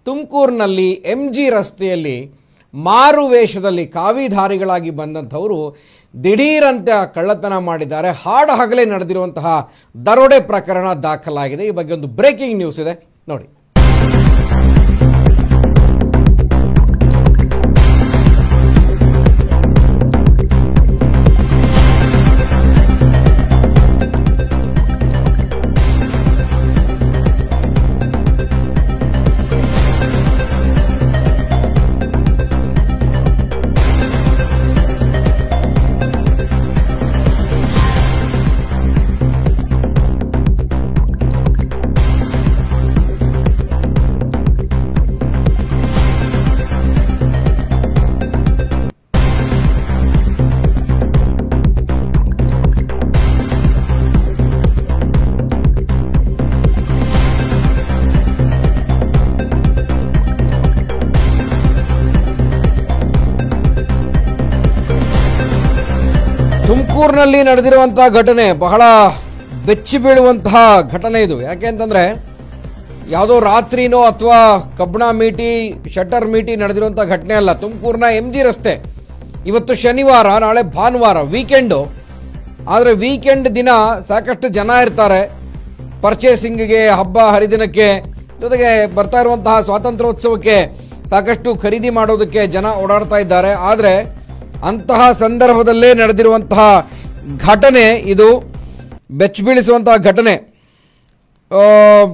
ತುಮಕೂರಿನಲ್ಲಿ M G ರಸ್ತೆಯಲ್ಲಿ ಮಾರು ವೇಷದಲ್ಲಿ ಕಾವಿಧಾರಿಗಳಾಗಿ ಬಂದಂಥವರು ದಿಢೀರಂತೆ ಆ ಕಳ್ಳತನ ಮಾಡಿದ್ದಾರೆ ಹಾಡು ಹಗಲೇ ನಡೆದಿರುವಂತಹ ದರೋಡೆ ಪ್ರಕರಣ ದಾಖಲಾಗಿದೆ ಈ ಬಗ್ಗೆ ಒಂದು ಬ್ರೇಕಿಂಗ್ ನ್ಯೂಸ್ ಇದೆ ನೋಡಿ ತುಮಕೂರಿನಲ್ಲಿ ನಡೆದಿರುವಂತಹ ಘಟನೆ ಬಹಳ ಬೆಚ್ಚಿ ಬೀಳುವಂತಹ ಘಟನೆ ಇದು ಯಾಕೆ ಅಂತಂದರೆ ಯಾವುದೋ ರಾತ್ರಿನೋ ಅಥವಾ ಕಬ್ಬಣ ಮೀಟಿ ಶಟರ್ ಮೀಟಿ ನಡೆದಿರುವಂಥ ಘಟನೆ ಅಲ್ಲ ತುಮಕೂರಿನ ಎಂ ಜಿ ರಸ್ತೆ ಇವತ್ತು ಶನಿವಾರ ನಾಳೆ ಭಾನುವಾರ ವೀಕೆಂಡು ಆದರೆ ವೀಕೆಂಡ್ ದಿನ ಸಾಕಷ್ಟು ಜನ ಇರ್ತಾರೆ ಪರ್ಚೇಸಿಂಗಿಗೆ ಹಬ್ಬ ಹರಿದಿನಕ್ಕೆ ಜೊತೆಗೆ ಬರ್ತಾ ಇರುವಂತಹ ಸ್ವಾತಂತ್ರ್ಯೋತ್ಸವಕ್ಕೆ ಸಾಕಷ್ಟು ಖರೀದಿ ಮಾಡೋದಕ್ಕೆ ಜನ ಓಡಾಡ್ತಾ ಇದ್ದಾರೆ ಆದರೆ ಅಂತಹ ಸಂದರ್ಭದಲ್ಲೇ ನಡೆದಿರುವಂತಹ ಘಟನೆ ಇದು ಬೆಚ್ಚಬೀಳಿಸುವಂತಹ ಘಟನೆ ಆ,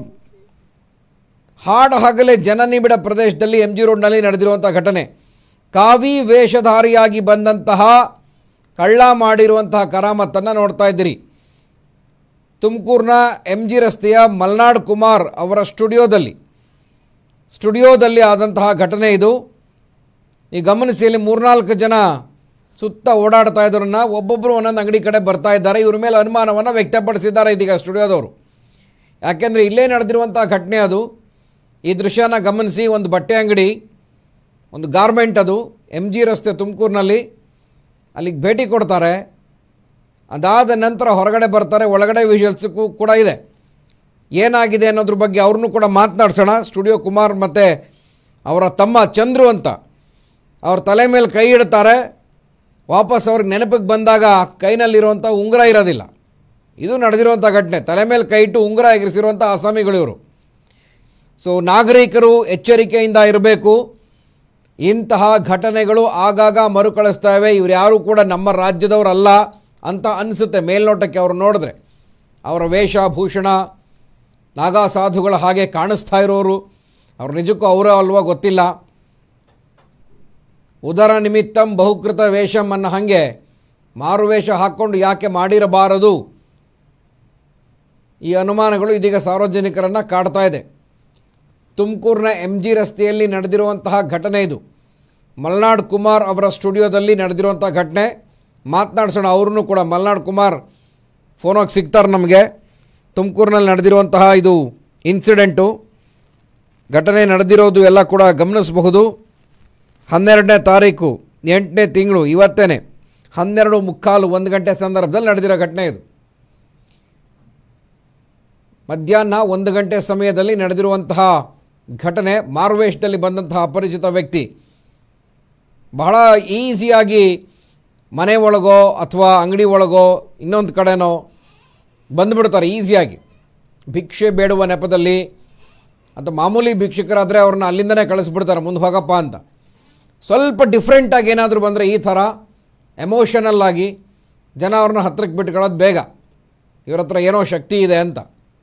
ಹಾಡು ಹಗಲೇ ಜನನಿಬಿಡ ಪ್ರದೇಶದಲ್ಲಿ ಎಂ ಜಿ ರೋಡ್ನಲ್ಲಿ ನಡೆದಿರುವಂಥ ಘಟನೆ ಕಾವಿ ವೇಷಧಾರಿಯಾಗಿ ಬಂದಂತಹ ಕಳ್ಳ ಮಾಡಿರುವಂತಹ ಕರಾಮತ್ತನ್ನು ನೋಡ್ತಾ ಇದ್ದೀರಿ ತುಮಕೂರಿನ ಎಂ ಜಿ ರಸ್ತೆಯ ಮಲ್ನಾಡ್ ಕುಮಾರ್ ಅವರ ಸ್ಟುಡಿಯೋದಲ್ಲಿ ಸ್ಟುಡಿಯೋದಲ್ಲಿ ಆದಂತಹ ಘಟನೆ ಇದು ಈ ಗಮನಿಸಿ ಇಲ್ಲಿ ಮೂರ್ನಾಲ್ಕು ಜನ ಸುತ್ತ ಓಡಾಡ್ತಾ ಇದ್ದರನ್ನ ಒಬ್ಬೊಬ್ಬರು ಒಂದೊಂದು ಅಂಗಡಿ ಕಡೆ ಬರ್ತಾ ಇದ್ದಾರೆ ಇವ್ರ ಮೇಲೆ ಅನುಮಾನವನ್ನು ವ್ಯಕ್ತಪಡಿಸಿದ್ದಾರೆ ಇದೀಗ ಸ್ಟುಡಿಯೋದವರು ಯಾಕೆಂದರೆ ಇಲ್ಲೇ ನಡೆದಿರುವಂಥ ಘಟನೆ ಅದು ಈ ದೃಶ್ಯನ ಗಮನಿಸಿ ಒಂದು ಬಟ್ಟೆ ಅಂಗಡಿ ಒಂದು ಗಾರ್ಮೆಂಟ್ ಅದು ಎಮ್ ಜಿ ರಸ್ತೆ ತುಮಕೂರಿನಲ್ಲಿ ಅಲ್ಲಿಗೆ ಭೇಟಿ ಕೊಡ್ತಾರೆ ಅದಾದ ನಂತರ ಹೊರಗಡೆ ಬರ್ತಾರೆ ಒಳಗಡೆ ವಿಜುವಲ್ಸಕ್ಕೂ ಕೂಡ ಇದೆ ಏನಾಗಿದೆ ಅನ್ನೋದ್ರ ಬಗ್ಗೆ ಅವ್ರನ್ನೂ ಕೂಡ ಮಾತನಾಡ್ಸೋಣ ಸ್ಟುಡಿಯೋ ಕುಮಾರ್ ಮತ್ತು ಅವರ ತಮ್ಮ ಚಂದ್ರು ಅಂತ ಅವ್ರ ತಲೆ ಮೇಲೆ ಕೈ ಇಡ್ತಾರೆ ವಾಪಸ್ ಅವ್ರಿಗೆ ನೆನಪಿಗೆ ಬಂದಾಗ ಕೈನಲ್ಲಿರುವಂಥ ಉಂಗುರ ಇರೋದಿಲ್ಲ ಇದು ನಡೆದಿರುವಂಥ ಘಟನೆ ತಲೆ ಮೇಲೆ ಕೈ ಇಟ್ಟು ಉಂಗುರ ಎಗರಿಸಿರುವಂಥ ಅಸಾಮಿಗಳು ಇವರು ಸೊ ನಾಗರಿಕರು ಎಚ್ಚರಿಕೆಯಿಂದ ಇರಬೇಕು ಇಂತಹ ಘಟನೆಗಳು ಆಗಾಗ ಮರುಕಳಿಸ್ತಾ ಇವೆ ಇವ್ರು ಯಾರೂ ಕೂಡ ನಮ್ಮ ರಾಜ್ಯದವರಲ್ಲ ಅಂತ ಅನಿಸುತ್ತೆ ಮೇಲ್ನೋಟಕ್ಕೆ ಅವರು ನೋಡಿದ್ರೆ ಅವರ ವೇಷಭೂಷಣ ನಾಗಾ ಸಾಧುಗಳ ಹಾಗೆ ಕಾಣಿಸ್ತಾ ಇರೋರು ಅವ್ರು ನಿಜಕ್ಕೂ ಅವರೇ ಅಲ್ವೋ ಗೊತ್ತಿಲ್ಲ ಉದರ ನಿಮಿತ್ತಂ ಬಹುಕೃತ ವೇಷಂ ಅನ್ನೋ ಹಾಗೆ ಮಾರುವೇಷ ಹಾಕ್ಕೊಂಡು ಯಾಕೆ ಮಾಡಿರಬಾರದು ಈ ಅನುಮಾನಗಳು ಇದೀಗ ಸಾರ್ವಜನಿಕರನ್ನು ಕಾಡ್ತಾ ಇದೆ ತುಮಕೂರಿನ ಎಂ ಜಿ ರಸ್ತೆಯಲ್ಲಿ ನಡೆದಿರುವಂತಹ ಘಟನೆ ಇದು ಮಲ್ನಾಡ್ ಕುಮಾರ್ ಅವರ ಸ್ಟುಡಿಯೋದಲ್ಲಿ ನಡೆದಿರುವಂಥ ಘಟನೆ ಮಾತನಾಡ್ಸೋಣ ಅವ್ರನ್ನೂ ಕೂಡ ಮಲ್ನಾಡ್ ಕುಮಾರ್ ಫೋನಾಗಿ ಸಿಗ್ತಾರೆ ನಮಗೆ ತುಮಕೂರಿನಲ್ಲಿ ನಡೆದಿರುವಂತಹ ಇದು ಇನ್ಸಿಡೆಂಟು ಘಟನೆ ನಡೆದಿರೋದು ಎಲ್ಲ ಕೂಡ ಗಮನಿಸಬಹುದು ಹನ್ನೆರಡನೇ ತಾರೀಕು ಎಂಟನೇ ತಿಂಗಳು ಇವತ್ತೇನೆ ಹನ್ನೆರಡು ಮುಕ್ಕಾಲು ಒಂದು ಗಂಟೆ ಸಂದರ್ಭದಲ್ಲಿ ನಡೆದಿರೋ ಘಟನೆ ಇದು ಮಧ್ಯಾಹ್ನ ಒಂದು ಗಂಟೆ ಸಮಯದಲ್ಲಿ ನಡೆದಿರುವಂತಹ ಘಟನೆ ಮಾರ್ವೇಷದಲ್ಲಿ ಬಂದಂತಹ ಅಪರಿಚಿತ ವ್ಯಕ್ತಿ ಬಹಳ ಈಸಿಯಾಗಿ ಮನೆ ಒಳಗೋ ಅಥವಾ ಅಂಗಡಿ ಒಳಗೋ ಇನ್ನೊಂದು ಕಡೆನೋ ಬಂದುಬಿಡ್ತಾರೆ ಈಸಿಯಾಗಿ ಭಿಕ್ಷೆ ಬೇಡುವ ನೆಪದಲ್ಲಿ ಅಥವಾ ಮಾಮೂಲಿ ಭಿಕ್ಷುಕರಾದರೆ ಅವ್ರನ್ನ ಅಲ್ಲಿಂದನೇ ಕಳಿಸ್ಬಿಡ್ತಾರೆ ಮುಂದೆ ಹೋಗಪ್ಪ ಅಂತ ಸ್ವಲ್ಪ ಡಿಫ್ರೆಂಟಾಗಿ ಏನಾದರೂ ಬಂದರೆ ಈ ಥರ ಎಮೋಷನಲ್ ಆಗಿ ಜನ ಅವ್ರನ್ನ ಹತ್ರಕ್ಕೆ ಬಿಟ್ಕೊಳ್ಳೋದು ಬೇಗ ಇವ್ರ ಹತ್ರ ಏನೋ ಶಕ್ತಿ ಇದೆ ಅಂತ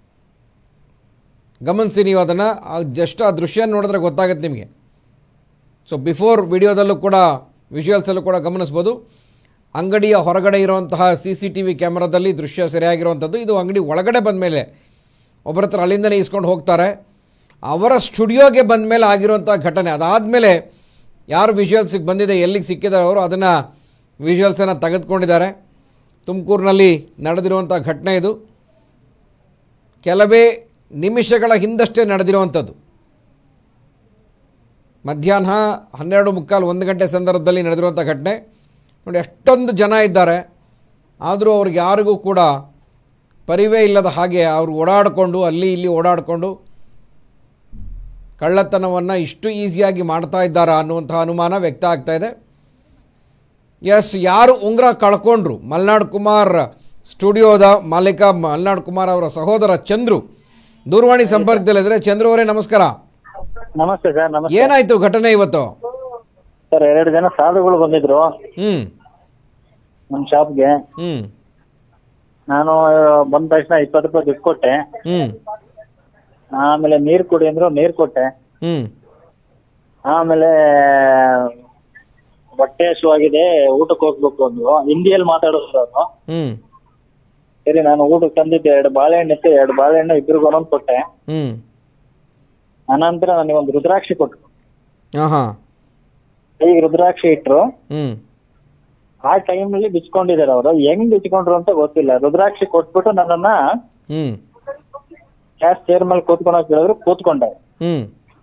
ಗಮನಿಸಿ ನೀವು ಅದನ್ನು ಜಸ್ಟ್ ಆ ದೃಶ್ಯ ನೋಡಿದ್ರೆ ಗೊತ್ತಾಗುತ್ತೆ ನಿಮಗೆ ಸೊ ಬಿಫೋರ್ ವಿಡಿಯೋದಲ್ಲೂ ಕೂಡ ವಿಜುವಲ್ಸಲ್ಲೂ ಕೂಡ ಗಮನಿಸ್ಬೋದು ಅಂಗಡಿಯ ಹೊರಗಡೆ ಇರುವಂತಹ ಸಿ ಸಿ ಟಿ ವಿ ಕ್ಯಾಮ್ರಾದಲ್ಲಿ ದೃಶ್ಯ ಸರಿಯಾಗಿರುವಂಥದ್ದು ಇದು ಅಂಗಡಿ ಒಳಗಡೆ ಬಂದ ಮೇಲೆ ಒಬ್ಬರ ಹತ್ರ ಅಲ್ಲಿಂದನೇ ಇಸ್ಕೊಂಡು ಹೋಗ್ತಾರೆ ಅವರ ಸ್ಟುಡಿಯೋಗೆ ಬಂದ ಮೇಲೆ ಆಗಿರುವಂಥ ಘಟನೆ ಅದಾದಮೇಲೆ ಯಾರು ವಿಜುವಲ್ಸಿಗೆ ಬಂದಿದೆ ಎಲ್ಲಿಗೆ ಸಿಕ್ಕಿದ್ದಾರೆ ಅವರು ಅದನ್ನು ವಿಜುವಲ್ಸನ್ನು ತೆಗೆದುಕೊಂಡಿದ್ದಾರೆ ತುಮಕೂರಿನಲ್ಲಿ ನಡೆದಿರುವಂಥ ಘಟನೆ ಇದು ಕೆಲವೇ ನಿಮಿಷಗಳ ಹಿಂದಷ್ಟೇ ನಡೆದಿರುವಂಥದ್ದು ಮಧ್ಯಾಹ್ನ ಹನ್ನೆರಡು ಮುಕ್ಕಾಲು ಒಂದು ಗಂಟೆ ಸಂದರ್ಭದಲ್ಲಿ ನಡೆದಿರುವಂಥ ಘಟನೆ ನೋಡಿ ಎಷ್ಟೊಂದು ಜನ ಇದ್ದಾರೆ ಆದರೂ ಅವ್ರಿಗೆ ಯಾರಿಗೂ ಕೂಡ ಪರಿವೇ ಇಲ್ಲದ ಹಾಗೆ ಅವರು ಓಡಾಡಿಕೊಂಡು ಅಲ್ಲಿ ಇಲ್ಲಿ ಓಡಾಡಿಕೊಂಡು ಕಳ್ಳತನವನ್ನು ಇಷ್ಟು ಈಸಿಯಾಗಿ ಮಾಡ್ತಾ ಇದ್ದಾರಾ ಅನ್ನುವಂಥ ಅನುಮಾನ ವ್ಯಕ್ತ ಆಗ್ತಾ ಇದೆ ಎಸ್ ಯಾರು ಉಂಗುರ ಕಳ್ಕೊಂಡ್ರು ಮಲ್ನಾಡ್ ಕುಮಾರ್ ಸ್ಟುಡಿಯೋದ ಮಾಲೀಕ ಮಲ್ನಾಡ್ ಕುಮಾರ್ ಅವರ ಸಹೋದರ ಚಂದ್ರು ದೂರವಾಣಿ ಸಂಪರ್ಕದಲ್ಲಿದ್ದಾರೆ ಚಂದ್ರು ಅವರೇ ನಮಸ್ಕಾರ ನಮಸ್ತೆ ಸರ್ ನಮಸ್ತೆ ಏನಾಯ್ತು ಘಟನೆ ಇವತ್ತು ಸರ್ ಎರಡು ಜನ ಸಾಧುಗಳು ಬಂದಿದ್ರು ಹ್ಮ್ ನಮ್ಮ ಶಾಪ್ಗೆ ಹ್ಮ್ ನಾನು ಬಂದ ತಕ್ಷಣ ಇಪ್ಪತ್ತು ರೂಪಾಯಿ ದುಡ್ಡು ಕೊಟ್ಟೆ ಹ್ಮ್ ಆಮೇಲೆ ನೀರು ಕುಡಿ ಅಂದ್ರು ನೀರು ಕೊಟ್ಟೆ ಹ್ಮ್ ಆಮೇಲೆ ಹೊಟ್ಟೆ ಹಸುವಾಗಿದೆ ಊಟಕ್ಕೆ ಹೋಗ್ಬೇಕು ಅಂದ್ರು ಹಿಂದಿಯಲ್ಲಿ ಮಾತಾಡಿದ್ರು ಅವರು ಹ್ಮ್ ಸರಿ ನಾನು ಊಟಕ್ಕೆ ತಂದಿದ್ದೆ ಎರಡು ಬಾಳೆಹಣ್ಣು ಇತ್ತು ಎರಡು ಬಾಳೆಹಣ್ಣು ಇಬ್ರಿಗೂ ಒಂದೊಂದು ಕೊಟ್ಟೆ ಹ್ಮ್ ಅನಂತರ ನನಗೆ ಒಂದು ರುದ್ರಾಕ್ಷಿ ಕೊಟ್ಟರು ಹಾಂ ಹಾಂ ಈಗ ರುದ್ರಾಕ್ಷಿ ಇಟ್ರು ಹ್ಮ್ ಆ ಟೈಮಲ್ಲಿ ಬಿಚ್ಕೊಂಡಿದ್ದಾರೆ ಅವರು ಹೆಂಗ್ ಬಿಚ್ಕೊಂಡ್ರು ಅಂತ ಗೊತ್ತಿಲ್ಲ ರುದ್ರಾಕ್ಷಿ ಕೊಟ್ಬಿಟ್ಟು ನನ್ನನ್ನ ಹ್ಮ್ ಕ್ಯಾಶ್ ಚೇರ್ ಮೇಲೆ ಕೂತ್ಕೊಳಕ್ ಹೇಳಿದ್ರು ಕೂತ್ಕೊಂಡೆ ಹ್ಮ್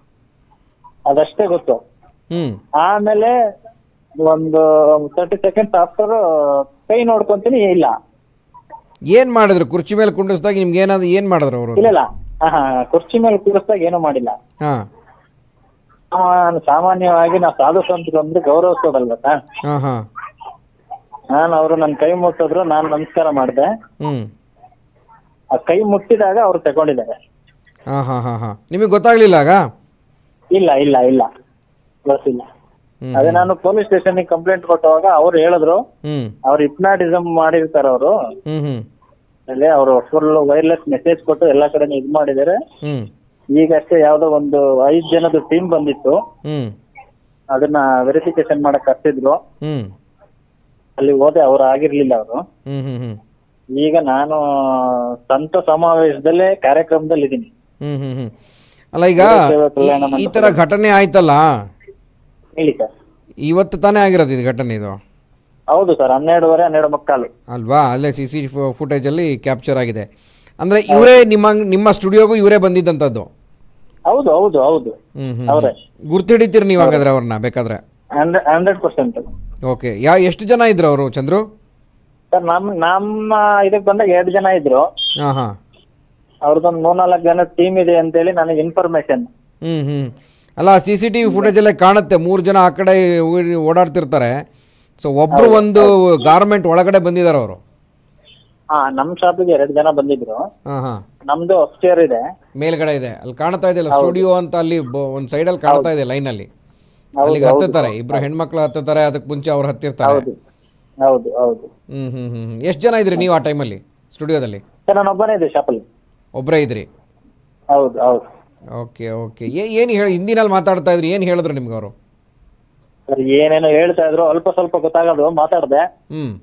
ಅದಷ್ಟೇ ಗೊತ್ತು ಹ್ಮ್ ಆಮೇಲೆ ಒಂದು ತರ್ಟಿ ಸೆಕೆಂಡ್ಸ್ ಆಫ್ಟರ್ ಕೈ ನೋಡ್ಕೊಂತೀನಿ ಇಲ್ಲ ಏನ್ ಮಾಡಿದ್ರು ಕುರ್ಚಿ ಮೇಲೆ ಕುಂಡಿಸ್ದಾಗ ನಿಮ್ಗೆ ಏನಾದ್ರು ಏನ್ ಮಾಡಿದ್ರು ಅವರು ಇಲ್ಲ ಇಲ್ಲ ಆಹಾ, ಕುರ್ಚಿ ಮೇಲೆ ಕೂರಿಸ್ದಾಗ ಏನೂ ಮಾಡಿಲ್ಲ ಹಾ ಆ, ಸಾಮಾನ್ಯವಾಗಿ ನಾವು ಸಾಧು ಸಂತರು ಅಂದ್ರೆ ಗೌರವಿಸೋದಲ್ವ ಸರ್ ಹಾ ಹಾ ನಾನು ಅವರು ನನ್ನ ಕೈ ಮುಟ್ಟಿದ್ರು ನಾನು ನಮಸ್ಕಾರ ಮಾಡಿದೆ ಹ್ಮ್ ಆ ಕೈ ಮುಟ್ಟಿದಾಗ ಅವ್ರು ತಗೊಂಡಿದ್ದಾರೆ ಹಾ ಹಾ ಹಾ ಹಾ ನಿಮಗೆ ಗೊತ್ತಾಗ್ಲಿಲ್ಲ ಆಗ ಇಲ್ಲ ಇಲ್ಲ ಇಲ್ಲ ಗೊತ್ತಿಲ್ಲ ಹ್ಮ್ ಅದೇ ನಾನು ಪೊಲೀಸ್ ಸ್ಟೇಷನ್ ಕಂಪ್ಲೇಂಟ್ ಕೊಟ್ಟವಾಗ ಅವ್ರು ಹೇಳಿದ್ರು ಹ್ಮ್ ಅವ್ರು ಹಿಪ್ನಾಟಿಸಮ್ ಮಾಡಿರ್ತಾರ ಅವರು ಹ್ಮ್ ಹ್ಮ್ ಅಲ್ಲಿ ಅವರು ಫುಲ್ ವೈರ್ಲೆಸ್ ಮೆಸೇಜ್ ಕೊಟ್ಟು ಎಲ್ಲಾ ಕಡೆ ಇದ್ ಮಾಡಿದ್ದಾರೆ ಹ್ಮ್ ಈಗಷ್ಟೇ ಯಾವ್ದೋ ಒಂದು ಐದ್ ಜನದ ಟೀಮ್ ಬಂದಿತ್ತು ಹ್ಮ್ ಅದನ್ನ ವೆರಿಫಿಕೇಶನ್ ಮಾಡಕ್ ಕರ್ಸಿದ್ರು ಹ್ಮ್ ಅಲ್ಲಿ ಹೋದೆ ಅವ್ರು ಆಗಿರ್ಲಿಲ್ಲ ಅವರು ಹ್ಮ್ ಹ್ಮ್ ಹ್ಮ್ ಈಗ ನಾನು ಸಂತ ಸಮಾವೇಶದಲ್ಲೇ ಕಾರ್ಯಕ್ರಮದಲ್ಲಿ ಇದ್ದೀನಿ ಹ್ಮ್ ಹ್ಮ್ ಹ್ಮ್ ಅಲ್ಲ ಈಗ ಸೇವಾ ಕಲ್ಯಾಣ ಈ- ಈ ತರ ಘಟನೆ ಆಯ್ತಲ್ಲ ಹೇಳಿ ಸರ್ ಇವತ್ತು ತಾನೇ ಆಗಿರೋದು ಇದು ಘಟನೆ ಇದು ಹೌದು ಸರ್ ಹನ್ನೆರಡುವರೆ ಹನ್ನೆರಡು ಮುಕ್ಕಾಲು ಅಲ್ವಾ ಅಲ್ಲೇ ಸಿ ಸಿ ಫುಟೇಜಲ್ಲಿ ಕ್ಯಾಪ್ಚರ್ ಆಗಿದೆ ಅಂದರೆ ಇವರೇ ನಿಮ್ಮ ನಿಮ್ಮ ಸ್ಟುಡಿಯೋಗೂ ಇವರೇ ಬಂದಿದ್ದಂಥದ್ದು ಹೌದು ಹೌದು ಹೌದು ಹ್ಮ್ ಹ್ಮ್ ಅವರೇ ಗುರ್ತಿಡಿತೀರಿ ನೀವು ಹಾಗಾದ್ರೆ ಅವ್ರನ್ನ ಬೇಕಾದ್ರೆ hundred hundred percent okay yeah ಎಷ್ಟು ಜನ ಇದ್ರು ಅವರು ಚಂದ್ರು ಸರ್ ನಮ್ ನಮ್ಮ ಇದಕ್ ಬಂದಾಗ ಎರಡು ಜನ ಇದ್ರು ಹಾಂ ಹಾಂ ಅವ್ರದ್ದೊಂದು ಮೂರ್ನಾಲ್ಕು ಜನ ಟೀಮ್ ಇದೆ ಅಂತೇಳಿ ನನಗೆ ಇನ್ಫಾರ್ಮೇಶನ್ ಹ್ಞೂ ಹ್ಞೂ ಅಲ್ಲ ಸಿ ಸಿ ಟಿ ವಿ ಫುಟೇಜಲ್ಲೇ ಕಾಣುತ್ತೆ ಮೂರು ಜನ ಆ ಕಡೆ ಊರಿ- ಓಡಾಡ್ತಿರ್ತಾರೆ ಸೊ ಒಬ್ಬರು ಒಂದು ಗಾರ್ಮೆಂಟ್ ಒಳಗಡೆ ಬಂದಿದ್ದಾರೆ ಅವರು ಹಾ ನಮ್ ಶಾಪಿಗೆ ಎರಡು ಜನ ಬಂದಿದ್ರು ಹಾಂ ಹಾಂ ನಮ್ದು ಅಪ್ಸ್ಟೇರ್ ಇದೆ ಮೇಲ್ಗಡೆ ಇದೆ ಅಲ್ಲಿ ಕಾಣ್ತಾ ಇದೆಯಲ್ಲ ಸ್ಟುಡಿಯೋ ಅಂತ ಅಲ್ಲಿ ಬ- ಒಂದು ಸೈಡಲ್ಲಿ ಕಾಣ್ತಾ ಇದೆ ಲೈನಲ್ಲಿ ಹೌದು, ಅಲ್ಲಿಗೆ ಹೌದು, ಹತ್ತುತ್ತಾರೆ ಇಬ್ರು ಹೆಣ್ಮಕ್ಳು ಹತ್ತುತ್ತಾರೆ ಅದಕ್ಕೆ ಮುಂಚೆ ಅವ್ರು ಹತ್ತಿರ್ತಾರೆ ಹೌದು ಹೌದು ಹೌದು ಹ್ಮ್ ಹ್ಮ್ ಹ್ಮ್ ಎಷ್ಟು ಜನ ಇದ್ರಿ ನೀವು ಆ ಟೈಮಲ್ಲಿ ಸ್ಟುಡಿಯೋದಲ್ಲಿ ಸರ್ ನಾನು ಒಬ್ಬನೇ ಇದೆ ಶಾಪಲ್ಲಿ ಒಬ್ಬರೇ ಇದ್ರಿ ಹೌದು ಹೌದು ಓಕೆ ಓಕೆ ಏನು ಹೇಳಿ ಹಿಂದಿನಲ್ಲಿ ಮಾತಾಡ್ತಾ ಇದ್ರಿ ಏನು ಹೇಳಿದ್ರು ನಿಮ್ಗೆ ಅವರು ಸರ್ ಏನೇನೋ ಹೇಳ್ತಾ ಇದ್ರು ಅಲ್ಪ ಸ್ವಲ್ಪ ಗೊತ್ತಾಗೋದು ಮಾತಾಡ್ದೆ ಹ್ಮ್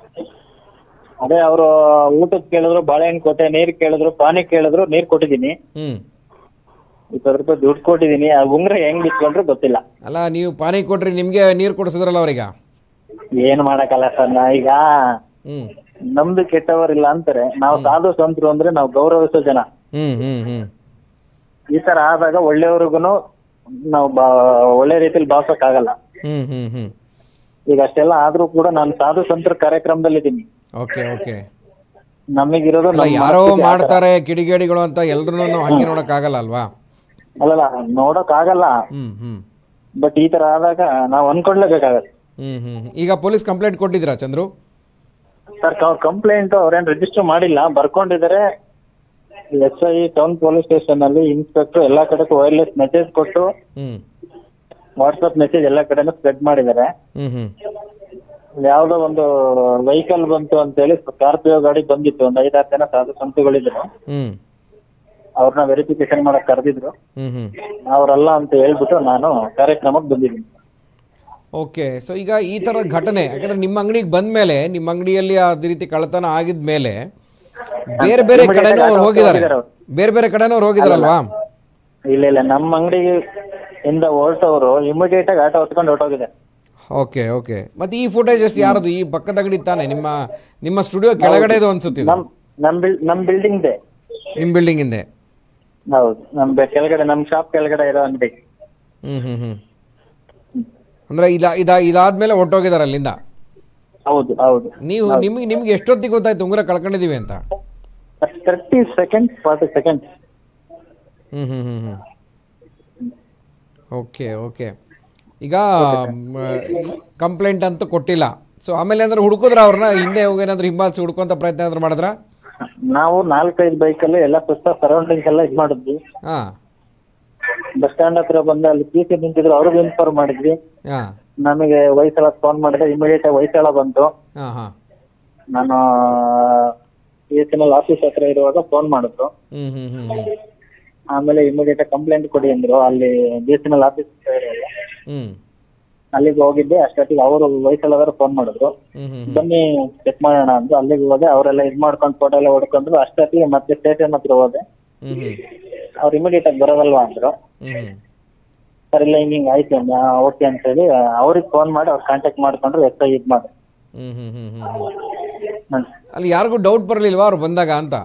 ಅದೇ ಅವರು ಊಟಕ್ಕೆ ಕೇಳಿದ್ರು ಬಾಳೆಹಣ್ಣು ಕೊಟ್ಟೆ ನೀರ್ ಕೇಳಿದ್ರು ಪಾನಿ ಕೇಳಿದ್ರು ನೀರ್ ಕೊಟ್ಟಿದ್ದೀನಿ ಹ್ಮ್ ಇಪ್ಪತ್ತು ರೂಪಾಯಿ ದುಡ್ಡು ಕೊಟ್ಟಿದ್ದೀನಿ ಆ ಉಂಗ್ರ ಹೆಂಗ್ ಬಿಟ್ಕೊಂಡ್ರು ಗೊತ್ತಿಲ್ಲ ಅಲ್ಲ ನೀವು ಪಾನಿ ಕೊಟ್ರಿ ನಿಮಗೆ ನೀರು ಕೊಡಿಸಿದ್ರಲ್ಲ ಅವ್ರೀಗ ಏನ್ ಮಾಡಕ್ಕಲ್ಲ ಸರ್ ನಾ ಈಗ ಹ್ಮ್ ನಮ್ದು ಕೆಟ್ಟವರಿಲ್ಲ ಅಂತಾರೆ ನಾವು ಸಾಧು ಸಂತರು ಅಂದ್ರೆ ನಾವು ಗೌರವಿಸೋ ಜನ ಹ್ಮ್ ಹ್ಮ್ ಹ್ಮ್ ಈ ತರ ಆದಾಗ ಒಳ್ಳೆಯವ್ರಿಗೂ ನಾವು ಬಾ ಒಳ್ಳೆ ರೀತಿಲಿ ಭಾವಿಸಕ್ ಆಗಲ್ಲ ಹ್ಮ್ ಹ್ಮ್ ಹ್ಮ್ ಈಗ ಅಷ್ಟೆಲ್ಲ ಆದ್ರೂ ಕೂಡ ನಾನು ಸಾಧು ಸಂತರ ಕಾರ್ಯಕ್ರಮದಲ್ಲಿ ಇದ್ದೀನಿ ಓಕೆ ಓಕೆ ನಮಗಿರೋದು ಅಲ್ಲ ನಮ್ಮ ಯಾರೋ ಮನಸ್ಥಿತಿ ಆ ಥರ. ಮಾಡ್ತಾರೆ ಕಿಡಿಗೇಡಿಗಳು ಅಂತ ಎಲ್ರು ಹಂಗೆ ನೋಡೋಕ್ಕಾಗಲ್ಲ ಅಲ್ವಾ ಅಲ್ಲಲ್ಲ ನೋಡಕ್ ಆಗಲ್ಲ ಹ್ಮ್ ಹ್ಮ್ ಬಟ್ ಈ ತರ ಆದಾಗ ನಾವು ಅನ್ಕೊಡ್ಲೇಬೇಕಾಗತ್ತೆ ಹ್ಮ್ ಹ್ಮ್ ಹ್ಮ್. ಈಗ ಪೊಲೀಸ್ ಕಂಪ್ಲೇಂಟ್ ಕೊಟ್ಟಿದ್ದೀರಾ ಚಂದ್ರು ಸರ್ ಅವ್ರ ಕಂಪ್ಲೇಂಟ್ ಅವ್ರೇನ್ ರಿಜಿಸ್ಟರ್ ಮಾಡಿಲ್ಲ ಬರ್ಕೊಂಡಿದ್ದಾರೆ S I town police station ಅಲ್ಲಿ ಇನ್ಸ್ಪೆಕ್ಟರ್ ಎಲ್ಲಾ ಕಡೆ ವೈರ್ಲೆಸ್ ಮೆಸೇಜ್ ಕೊಟ್ಟು ಹ್ಮ್ ವಾಟ್ಸ್ಆಪ್ ಮೆಸೇಜ್ ಎಲ್ಲಾ ಕಡೆನೂ ಸ್ಪ್ರೆಡ್ ಮಾಡಿದ್ದಾರೆ ಹ್ಮ್ ಹ್ಮ್ ಯಾವ್ದೋ ಒಂದು ವೆಹಿಕಲ್ ಬಂತು ಅಂತೇಳಿ ಸ್ಕಾರ್ಪಿಯೋ ಗಾಡಿ ಬಂದಿತ್ತು ಒಂದ್ ಐದಾರು ಜನ ಸಾಧು ಸಂತುಗಳಿದ್ರು ಹ್ಮ್ ಅವ್ರನ್ನ ವೆರಿಫಿಕೇಶನ್ ಮಾಡಕ್ ಕರೆದಿದ್ರು ಹ್ಮ್ ಹ್ಮ್ ಅವ್ರಲ್ಲ ಅಂತ ಹೇಳ್ಬಿಟ್ಟು ನಾನು ಕಾರ್ಯಕ್ರಮಕ್ಕೆ ಬಂದಿದ್ದೀನಿ ಓಕೆ ಸೊ ಈಗ ಈ ಥರ ಘಟನೆ ಯಾಕಂದ್ರೆ ನಿಮ್ಮ ಅಂಗಡಿಗೆ ಬಂದ ಮೇಲೆ ನಿಮ್ಮ ಅಂಗಡಿಯಲ್ಲಿ ಅದೇ ರೀತಿ ಕಳ್ಳತನ ಆಗಿದ ಮೇಲೆ ಬೇರೆ ಬೇರೆ Immediate ಕಡೆನೂ ಆಗಿ ಅವ್ರು ಆಟೋ ಹೋಗಿದ್ದಾರೆ ಹೋಗಿದ್ದಾರೆ ಅವ್ರು. ಬೇರೆ ಬೇರೆ ಕಡೆನೂ ಅವ್ರು ಹೋಗಿದಾರಲ್ವಾ ಇಲ್ಲ ಇಲ್ಲ ನಮ್ಮ ಅಂಗಡಿ ಇಂದ ಹೊರಟವರು ಇಮಿಡಿಯೇಟ್ ಆಗಿ ಆಟೋ ಹೊತ್ಕೊಂಡು ಹೊರಟೋಗಿದೆ ಓಕೆ ಓಕೆ ಮತ್ತೆ ಈ ಫುಟೇಜಸ್ ಯಾರದು ಈ ಪಕ್ಕದ ಅಂಗಡಿ ತಾನೆ ನಿಮ್ಮ ನಿಮ್ಮ ಸ್ಟುಡಿಯೋ ಕೆಳಗಡೆದು ಅನ್ಸುತ್ತೆ ಇದು ನಮ್ ನಮ್ ಬಿಲ್ ನಮ್ ಬಿಲ್ಡಿಂಗ್ ಇದೆ ನಿಮ್ಮ ಬಿಲ್ಡಿಂಗ್ ಇಂದೆ ಹೌದು ನಮ್ ಬೆ- ಕೆಳಗಡೆ ನಮ್ ಶಾಪ್ ಕೆಳಗಡೆ ಇರೋ ಅಂಗಡಿ ಹ್ಮ್ ಹ್ಮ್ ಹ್ಮ್ ಅಂದ್ರೆ ಇಲ್ಲ ಇದ ಇದಾದ್ಮೇಲೆ ಹೊಟ್ಟೋಗಿದ್ದಾರೆ ಅಲ್ಲಿಂದ ಹೌದು ಹೌದು ನೀವು ನಿಮ್ಗೆ ನಿಮ್ಗೆ ಎಷ್ಟೊತ್ತಿಗೆ ಗೊತ್ತಾಯ್ತು ಉಂಗುರ ಕಳ್ಕೊಂಡಿದೀವಿ ಅಂತ thirty second forty second hmm hmm hmm hmm okay okay ಈಗ ಕಂಪ್ಲೇಂಟ್ ಅಂತೂ ಕೊಟ್ಟಿಲ್ಲ ಸೊ ಆಮೇಲೆ ಏನಾದ್ರು ಹುಡುಕಿದ್ರ ಅವ್ರನ್ನ ಹಿಂದೆ ಹೋಗಿ ಏನಾದ್ರು ಹಿಂಬಾಲಿಸಿ ಹುಡ್ಕೊಂತ ಪ್ರಯತ್ನ ಏನಾದ್ರು ಮಾಡಿದ್ರ ನಾವು ನಾಲ್ಕೈದು ಬೈಕಲ್ಲಿ ಎಲ್ಲ ಸುತ್ತ ಸರೌಂಡಿಂಗ್ಸ್ ಎಲ್ಲ ಇದು ಮಾಡಿದ್ವಿ ಹಾಂ ಬಸ್ ಸ್ಟ್ಯಾಂಡ್ ಹತ್ರ ಬಂದು ಅಲ್ಲಿ ಪಿ ಸಿ ನಿಂತಿದ್ರು ಅವ್ರಿಗೂ ಇನ್ಫಾರ್ಮ್ ಮಾಡಿದ್ವಿ ಹಾಂ ನಮಗೆ ವಯಸ್ಸೆಲ್ಲ ಫೋನ್ ಮಾಡಿದ್ರೆ ಇಮಿಡಿಯೇಟ್ ವಯಸ್ಸೆಲ್ಲ ಬಂತು ಹಾಂ ಹಾಂ ನಾನು B S N L office ಹತ್ರ ಇರುವಾಗ ಫೋನ್ ಮಾಡಿದ್ರು ಹ್ಞೂ ಹ್ಞೂ ಹ್ಞೂ ಹ್ಞೂ ಆಮೇಲೆ ಇಮಿಡಿಯೇಟ್ ಕಂಪ್ಲೇಂಟ್ ಕೊಡಿ ಅಂದ್ರು ಅಲ್ಲಿ B S N L office ಹ್ಞೂ ಅಲ್ಲಿಗೆ ಹೋಗಿದ್ದೆ ಅಷ್ಟೊತ್ತಿಗೆ ಅವರು ವಯಸ್ಸೆಲ್ಲವರು ಫೋನ್ ಮಾಡಿದ್ರು ಹ್ಞೂ ಹ್ಞೂ ಬನ್ನಿ ಚೆಕ್ ಮಾಡೋಣ ಅಂದ್ರು ಅಲ್ಲಿಗೆ ಹೋದೆ ಅವರೆಲ್ಲ ಇದ್ ಮಾಡ್ಕೊಂಡು ಫೋಟೋ ಎಲ್ಲ ಹೊಡ್ಕೊಂಡ್ರು ಅಷ್ಟೊತ್ತಿಗೆ ಮತ್ತೆ ಸ್ಟೇಷನ್ ಹತ್ರ ಹೋದೆ ಹ್ಞೂ ಹ್ಞೂ ಅವ್ರು ಇಮಿಡಿಯೇಟ್ ಆಗಿ ಬರೋದಲ್ವಾ ಅಂದ್ರು ಹ್ಞೂ ಹ್ಞೂ ಸರ್ ಇಲ್ಲ ಹಿಂಗ್ ಹಿಂಗ್ ಆಯ್ತು ಓಕೆ ಅಂತ ಹೇಳಿ ಅವ್ರಿಗೆ ಫೋನ್ ಮಾಡಿ ಅವ್ರು ಕಾಂಟ್ಯಾಕ್ಟ್ ಮಾಡ್ಕೊಂಡ್ರು ಎಸ್ ಐ ಇದ್ ಮಾಡಿ ಹ್ಞೂ ಹ್ಞೂ ಹ್ಞೂ ಹ್ಞೂ ಹ್ಞೂ ಅಲ್ಲಿ ಯಾರಿಗೂ ಡೌಟ್ ಬರಲಿಲ್ವಾ ಅವ್ರು ಬಂದಾಗ ಅಂತ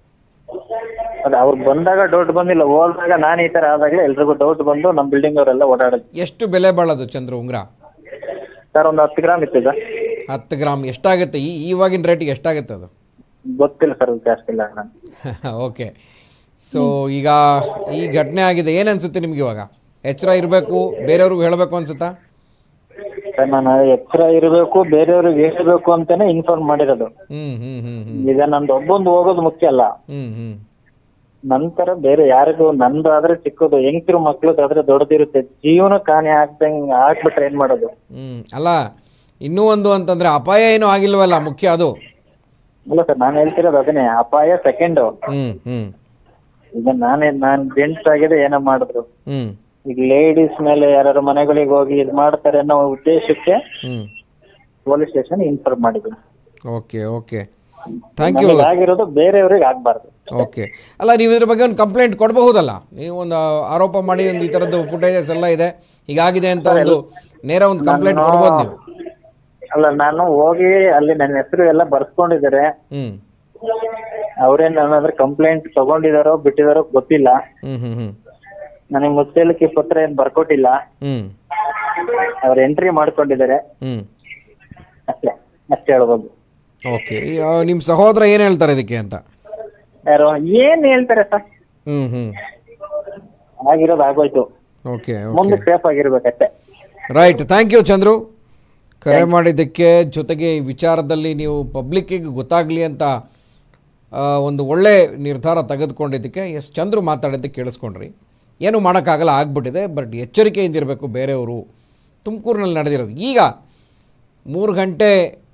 ಅದೇ ಅವ್ರು ಬಂದಾಗ ಡೌಟ್ ಬಂದಿಲ್ಲ ಹೋದಾಗ ನಾನು ಈ ತರ ಆದಾಗಲೇ ಎಲ್ರಿಗೂ ಡೌಟ್ ಬಂದು ನಮ್ಮ ಬಿಲ್ಡಿಂಗ್ ಅವರೆಲ್ಲ ಓಡಾಡಿದ್ರು ಎಷ್ಟು ಬೆಲೆ ಬಾಳೋದು ಚಂದ್ರ ಉಂಗ್ರ ಸರ್ ಒಂದು ಹತ್ತು ಗ್ರಾಮ್ ಇತ್ತು ಸರ್ ಹತ್ತು ಗ್ರಾಮ್ ಎಷ್ಟಾಗುತ್ತೆ ಈ ಇವಾಗಿನ ರೇಟಿಗೆ ಎಷ್ಟಾಗುತ್ತೆ ಅದು ಗೊತ್ತಿಲ್ಲ ಸರ್ ಜಾಸ್ತಿ ಇಲ್ಲ ನಾನು ಓಕೆ ಸೊ ಈಗ ಈ ಘಟನೆ ಆಗಿದೆ ಏನು ಅನ್ಸುತ್ತೆ ನಿಮ್ಗೆ ಇವಾಗ ಎಚ್ಚರ ಇರಬೇಕು ಬೇರೆಯವ್ರಿಗೂ ಹೇಳಬೇಕು ಅನ್ಸುತ್ತಾ ಸರ್ ನಾನು ಎಚ್ಚರ ಇರಬೇಕು ಬೇರೆಯವ್ರಿಗೆ ಹೇಳ್ಬೇಕು ಅಂತಾನೆ ಇನ್ಫಾರ್ಮ್ ಮಾಡಿರೋದು ಹ್ಞೂ ಹ್ಞೂ ಹ್ಞೂ ಹ್ಞೂ ಈಗ ನಂದು ಒಬ್ಬೊಂದು ಹೋಗೋದು ಮುಖ್ಯ ಅಲ್ಲ ಹ್ಞೂ ಹ್ಞೂ ನಂತರ ಬೇರೆ ಯಾರಿಗೂ ನಂದು ಆದ್ರೆ ಚಿಕ್ಕದು ಹೆಂಗತಿರು ಮಕ್ಳದಾದ್ರೆ ದೊಡ್ಡದಿರುತ್ತೆ ಜೀವನ ಕಾಣೆ ಆಗ್ದಂಗ್ ಆಗ್ಬಿಟ್ರೆ ಏನ್ ಮಾಡೋದು ಹ್ಞೂ ಅಲ್ಲ ಇನ್ನೂ ಒಂದು ಅಂತಂದರೆ ಅಪಾಯ ಏನೂ ಆಗಿಲ್ವಲ್ಲ ಮುಖ್ಯ ಅದು ಅಲ್ಲ ಸರ್ ನಾನು ಹೇಳ್ತಿರೋದು ಅದನ್ನೇ ಅಪಾಯ ಸೆಕೆಂಡ್ ಹ್ಞೂ ಹ್ಞೂ ಈಗ ನಾನೇ ನಾನ್ ಜೆಂಟ್ಸ್ ಆಗಿದೆ ಏನೋ ಮಾಡಿದ್ರು ಹ್ಞೂ ಈಗ ಲೇಡೀಸ್ ಮೇಲೆ ಯಾರು ಮನೆಗಳಿಗೆ ಹೋಗಿ ಇದು ಮಾಡ್ತಾರೆ ಅನ್ನೋ ಉದ್ದೇಶಕ್ಕೆ ಹ್ಞೂ ಪೊಲೀಸ್ ಸ್ಟೇಷನ್ ಇನ್ಫಾರ್ಮ್ ಮಾಡಿದ್ದೀನಿ ಓಕೆ ಓಕೆ ಥ್ಯಾಂಕ್ ಯು ನಮಗೆ ಆಗಿರೋದು ಬೇರೆಯವ್ರಿಗೆ ಆಗ್ಬಾರ್ದು ಓಕೆ ಅಲ್ಲ ನೀವು ಇದ್ರ ಬಗ್ಗೆ ಒಂದು ಕಂಪ್ಲೇಂಟ್ ಕೊಡಬಹುದಲ್ಲ ನೀವು ಒಂದು ಆರೋಪ ಮಾಡಿ ಒಂದು ಈ ಥರದ್ದು ಫುಟೇಜಸ್ ಎಲ್ಲ ಇದೆ ಹೀಗಾಗಿದೆ ಅಂತ ಒಂದು ನೇರ ಒಂದು ಕಂಪ್ಲೇಂಟ್ ಕೊಡ್ಬೋದು ನೀವು ಅಲ್ಲ ನಾನು ಹೋಗಿ ಅಲ್ಲಿ ನನ್ನ ಹೆಸರು ಎಲ್ಲ ಬರ್ಸ್ಕೊಂಡಿದ್ದಾರೆ ಹ್ಞೂ ಅವ್ರೇನ್ ನನ್ನ ಹತ್ರ ಕಂಪ್ಲೇಂಟ್ ತಗೊಂಡಿದಾರೋ ಬಿಟ್ಟಿದಾರೋ ಗೊತ್ತಿಲ್ಲ ಹ್ಞೂ ಹ್ಞೂ ಹ್ಞೂ ನನಗೆ ಮುಚ್ಚಲಿಕ್ಕೆ ಪತ್ರ ಏನ್ ಬರ್ಕೊಟ್ಟಿಲ್ಲ ಹ್ಞೂ ಅವ್ರು ಎಂಟ್ರಿ ಮಾಡ್ಕೊಂಡಿದ್ದಾರೆ ಹ್ಞೂ ಅಷ್ಟೇ ಅಷ್ಟೇ ಹೇಳ್ಬೋದು ಓಕೆ ನಿಮ್ಮ ಸಹೋದರ ಏನು ಹೇಳ್ತಾರೆ ಇದಕ್ಕೆ ಅಂತ ಯಾರು ಏನ್ ಹೇಳ್ತಾರೆ ಸರ್ ಹ್ಞೂ ಹ್ಞೂ ಆಗಿರೋದು ಆಗೋಯ್ತು ಓಕೆ ಮುಂದೆ ಓಕೆ ಸೇಫ್ ಆಗಿರ್ಬೇಕಷ್ಟೇ ರೈಟ್ ಥ್ಯಾಂಕ್ ಯು ಚಂದ್ರು ಕರೆ ಮಾಡಿದ್ದಕ್ಕೆ ಜೊತೆಗೆ ಈ ವಿಚಾರದಲ್ಲಿ ನೀವು ಪಬ್ಲಿಕ್ಕಿಗೆ ಗೊತ್ತಾಗಲಿ ಅಂತ ಆ, ಒಂದು ಒಳ್ಳೆ ನಿರ್ಧಾರ ತೆಗೆದುಕೊಂಡಿದ್ದಕ್ಕೆ ಎಸ್ ಚಂದ್ರು ಮಾತಾಡಿದ್ದಕ್ಕೆ ಕೇಳಿಸ್ಕೊಂಡ್ರಿ ಏನು ಮಾಡೋಕ್ಕಾಗಲ್ಲ ಆಗ್ಬಿಟ್ಟಿದೆ ಬಟ್ ಎಚ್ಚರಿಕೆಯಿಂದ ಇರಬೇಕು ಬೇರೆಯವರು ತುಮಕೂರಿನಲ್ಲಿ ನಡೆದಿರೋದು ಈಗ ಮೂರು ಗಂಟೆ